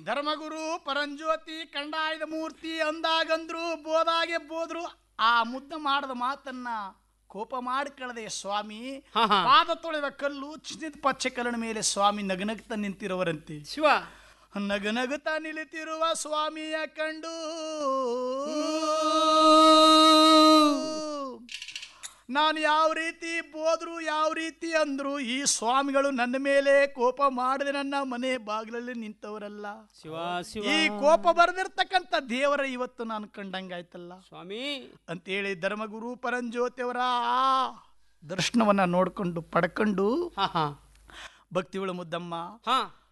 ಧರ್ಮಗುರು ಪರಂಜ್ಯೋತಿ ಕಂಡಾಯದ ಮೂರ್ತಿ ಅಂದಾಗಂದ್ರು ಬೋದಾಗೆ ಬೋದ್ರು ಆ ಮುದ್ದ ಮಾಡದ ಮಾತನ್ನ ಕೋಪ ಮಾಡಿಕೊಳ್ಳದೆ ಸ್ವಾಮಿ ಹಾ, ಹಾ. ಪಾದ ತೊಳೆದ ಕಲ್ಲು ಚಿನ್ನದ ಪಚ್ಚೆ ಕಲ್ಲಿನ ಮೇಲೆ ಸ್ವಾಮಿ ನಗನಗ್ತಾ ನಿಂತಿರುವರಂತೆ ಶಿವ ನಗನಗುತ್ತಾ ನಿಲಿತಿರುವ ಸ್ವಾಮಿಯ ಕಂಡು ನಾನು ಯಾವ ರೀತಿ ಬೋದ್ರು ಯಾವ ರೀತಿ ಅಂದ್ರು ಈ ಸ್ವಾಮಿಗಳು ನನ್ನ ಮೇಲೆ ಕೋಪ ಮಾಡದೆ ನನ್ನ ಮನೆ ಬಾಗಿಲಲ್ಲಿ ನಿಂತವರಲ್ಲ ಶಿವ ಶಿವ ಈ ಕೋಪ ಬರೆದಿರ್ತಕ್ಕಂಥ ದೇವರ ಇವತ್ತು ನಾನು ಕಂಡಂಗಾಯ್ತಲ್ಲ ಸ್ವಾಮಿ ಅಂತೇಳಿ ಧರ್ಮಗುರು ಪರಂಜ್ಯೋತಿಯವರ ಆ ದರ್ಶನವನ್ನ ನೋಡ್ಕೊಂಡು ಪಡ್ಕೊಂಡು ಹಾ ಹಾ ಭಕ್ತಿಗಳು ಮುದ್ದಮ್ಮ ಹಾ